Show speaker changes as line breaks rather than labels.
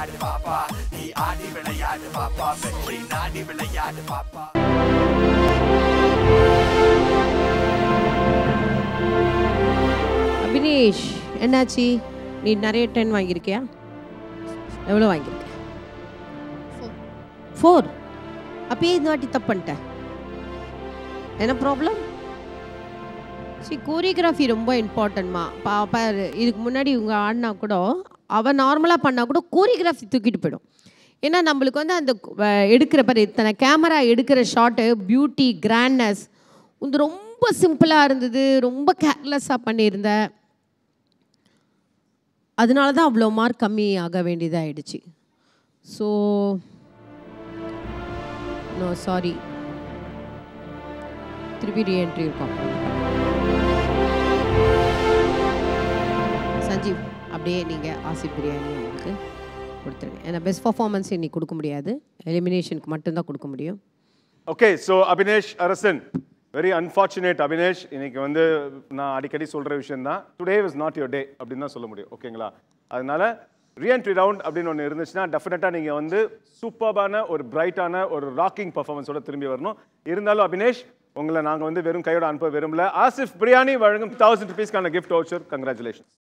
விளையாடு பாப்பா நீ ஆடி விளையாடு பாப்பா வெற்றி நாடி விளையாடு பாப்பா
அபினேஷ் என்னாச்சு நீ நிறைய டென் வாங்கியிருக்கியா எவ்வளோ வாங்கியிருக்க ஃபோர் அப்பயே இந்த வாட்டி தப்பு பண்ணிட்டேன் என்ன ப்ராப்ளம் சரி கோரியோகிராஃபி ரொம்ப இம்பார்ட்டன்ட்மா பா பாரு இதுக்கு முன்னாடி இவங்க ஆடினா கூட அவள் நார்மலாக பண்ணால் கூட கோரியோகிராஃபி தூக்கிட்டு போயிடும் ஏன்னா நம்மளுக்கு வந்து அந்த அஹ், எடுக்கிற பாரு இத்தனை கேமரா எடுக்கிற ஷாட்டு பியூட்டி கிராண்ட்னஸ் வந்து ரொம்ப சிம்பிளாக இருந்தது ரொம்ப கேர்லெஸ்ஸாக பண்ணியிருந்த அதனால தான் அவ்வளோ மார்க் கம்மி ஆக வேண்டியதாகிடுச்சு ஸோ நோ சாரி திருப்பி ரீஎன்ட்ரி இருக்கும் சஞ்சீவ் அப்படியே நீங்கள் ஆசிப் பிரியாணி உங்களுக்கு கொடுத்துருங்க ஏன்னா பெஸ்ட் பர்ஃபார்மன்ஸ் இன்னைக்கு கொடுக்க முடியாது எலிமினேஷனுக்கு மட்டும்தான் கொடுக்க முடியும்
ஓகே ஸோ அபினேஷ் அரசன் வெரி அன்ஃபார்ச்சுனேட் அபினேஷ் இன்னைக்கு வந்து நான் அடிக்கடி சொல்கிற விஷயம் தான் today was not your day அப்படின்னு தான் சொல்ல முடியும் ஓகேங்களா அதனால ரீஎன்ட்ரி ரவுண்ட் அப்படின்னு ஒன்று இருந்துச்சுன்னா டெஃபினட்டாக நீங்கள் வந்து சூப்பர்பான ஒரு பிரைட்டான ஒரு ராக்கிங் பர்ஃபார்மன்ஸோட திரும்பி வரணும் இருந்தாலும் அபினேஷ் உங்களை நாங்கள் வந்து வெறும் கையோட அனுப்ப விரும்பல ஆசிஃப் பிரியாணி வழங்கும் தௌசண்ட் ருபீஸ்க்கான கிஃப்ட் வவுச்சர் கங்க்ராச்சுலேஷன்